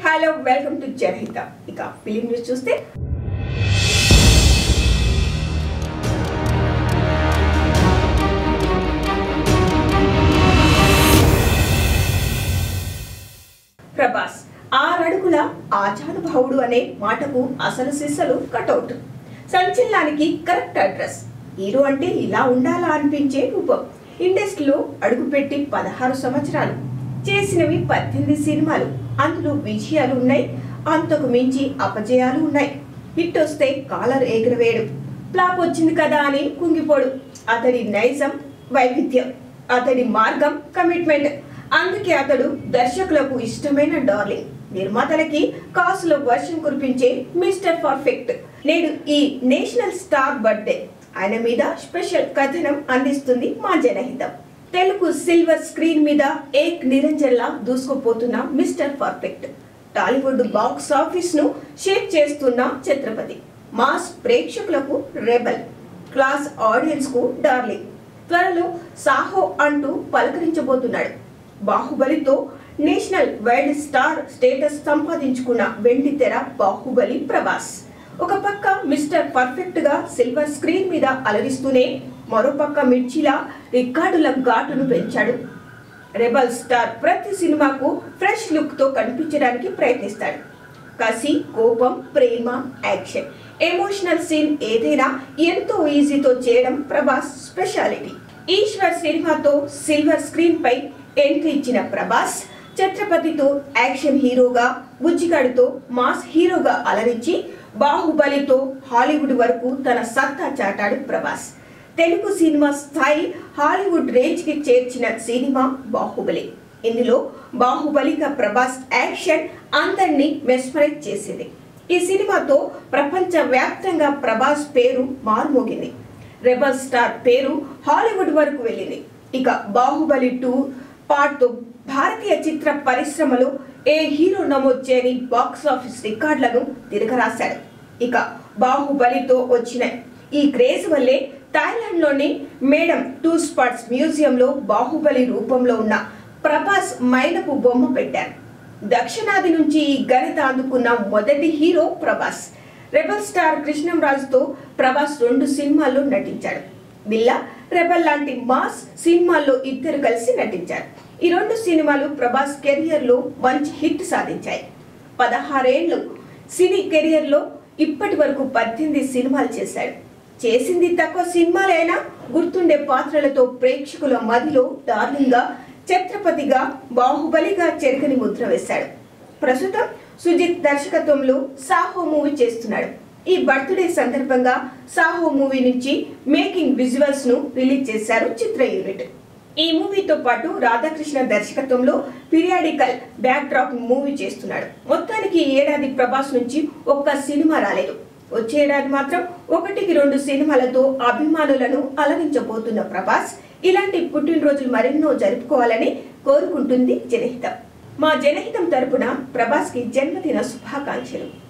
hello welcome to జనహిత ఇక film news చూస్తే ప్రభాస్ ఆరడుగుల ఆజానుభావుడు అనే మాటకు అసలు సిస్సలు కటౌట్ సంచలనానికి కరెక్ట్ అడ్రస్ హీరో అంటే ఇలా ఉండాలా అనిపించే రూపం ఇండస్ట్రీలో అడుగుపెట్టి పదహారు సంవత్సరాలు చేసినవి పద్దెనిమిది సినిమాలు అందులో విజయాలు ఉన్నాయి అంతకు మించి అపజయాలు ఉన్నాయి హిట్ వస్తే కాలర్ ఎగురవేయడు ఫ్లాప్ వచ్చింది కదా అని కుంగిపోడు అతడి నైజం వైవిధ్యం అతడి మార్గం కమిట్మెంట్ అందుకే అతడు దర్శకులకు ఇష్టమైన డార్లింగ్ నిర్మాతలకి కాసులో వర్షం కురిపించే మిస్టర్ పర్ఫెక్ట్ నేడు ఈ నేషనల్ స్టార్ బర్త్డే ఆయన మీద స్పెషల్ కథనం అందిస్తుంది మా జనహితం తెలుగు సిల్వర్ స్క్రీన్ మీద ఏక్ నిరంజన్లా దూసుకుపోతున్న mister perfect Tollywood box office ను షేక్ చేస్తున్న ఛత్రపతి మాస్ ప్రేక్షకులకు రెబల్ క్లాస్ ఆడియన్స్ కు డార్లింగ్ త్వరలో సాహో అంటూ పలకరించబోతున్నాడు బాహుబలితో నేషనల్ వైల్డ్ స్టార్ స్టేటస్ సంపాదించుకున్న వెండి తెర బాహుబలి ప్రభాస్ ఒక పక్క మిస్టర్ పర్ఫెక్ట్ గా సిల్వర్ స్క్రీన్ మీద అలరిస్తూనే మరోపక్క మిర్చిలా రికార్డుల ఘాటును పెంచాడు రెబల్ స్టార్ ప్రతి సినిమాకు ఫ్రెష్ లుక్ తో కనిపించడానికి ప్రయత్నిస్తాడు కసి కోపం ప్రేమ యాక్షన్ ఎమోషనల్ సీన్ ఏదైనా ఎంతో ఈజీతో చేయడం ప్రభాస్ స్పెషాలిటీ ఈశ్వర్ సినిమాతో సిల్వర్ స్క్రీన్ పై ఎంట్రీ ఇచ్చిన ప్రభాస్ ఛత్రపతితో యాక్షన్ హీరోగా బుజ్జిగాడితో మాస్ హీరోగా అలరించి బాహుబలితో హాలీవుడ్ వరకు తన సత్తా చాటాడు ప్రభాస్ తెలుగు సినిమా స్థాయి హాలీవుడ్ రేంజ్ కి చేర్చిన సినిమా బాహుబలి ఇందులో బాహుబలిగా ప్రభాస్ యాక్షన్ అందరినీ మెస్మరైజ్ చేసింది ఈ సినిమాతో ప్రపంచ వ్యాప్తంగా ప్రభాస్ పేరు మారుమోగింది రెబల్ స్టార్ పేరు హాలీవుడ్ వరకు వెళ్ళింది ఇక బాహుబలి టూ పార్ట్తో భారతీయ చిత్ర పరిశ్రమలో ఏ హీరో నమోదు చేయని బాక్స్ ఆఫీస్ రికార్డులను తిరగరాశాడు ఇక బాహుబలితో వచ్చిన ఈ క్రేజ్ వల్లే థాయిలాండ్లోని మేడం టూ స్పాట్స్ మ్యూజియంలో బాహుబలి రూపంలో ఉన్న ప్రభాస్ మైనపు బొమ్మ పెట్టారు దక్షిణాది నుంచి ఈ ఘనత అందుకున్న మొదటి హీరో ప్రభాస్ రెబల్ స్టార్ కృష్ణంరాజుతో ప్రభాస్ రెండు సినిమాల్లో నటించాడు బిల్లా రెబల్ లాంటి మాస్ సినిమాల్లో ఇద్దరు కలిసి నటించారు ఈ రెండు సినిమాలు ప్రభాస్ కెరియర్ లో మంచి హిట్ సాధించాయి పదహారేళ్లు సినీ కెరియర్ లో ఇప్పటి వరకు పద్దెనిమిది సినిమాలు చేశాడు చేసింది తక్కువ సినిమాలైనా గుర్తుండే పాత్రలతో ప్రేక్షకుల మదిలో డార్లింగ్ గా ఛత్రపతిగా బాహుబలిగా చెరగని ముద్ర వేశాడు ప్రస్తుతం సుజిత్ దర్శకత్వంలో సాహో మూవీ చేస్తున్నాడు ఈ బర్త్డే సందర్భంగా సాహో మూవీ నుంచి మేకింగ్ విజువల్స్ ను రిలీజ్ చేశారు చిత్ర యూనిట్ ఈ మూవీతో పాటు రాధాకృష్ణ దర్శకత్వంలో పీరియాడికల్ బ్యాక్ డ్రాప్ మూవీ చేస్తున్నాడు మొత్తానికి ఈ ఏడాది ప్రభాస్ నుంచి ఒక్క సినిమా రాలేదు వచ్చే ఏడాది మాత్రం ఒకటికి రెండు సినిమాలతో అభిమానులను అలరించబోతున్న ప్రభాస్ ఇలాంటి పుట్టినరోజులు మరెన్నో జరుపుకోవాలని కోరుకుంటుంది జనహితం మా జనహితం తరపున ప్రభాస్ కి జన్మదిన శుభాకాంక్షలు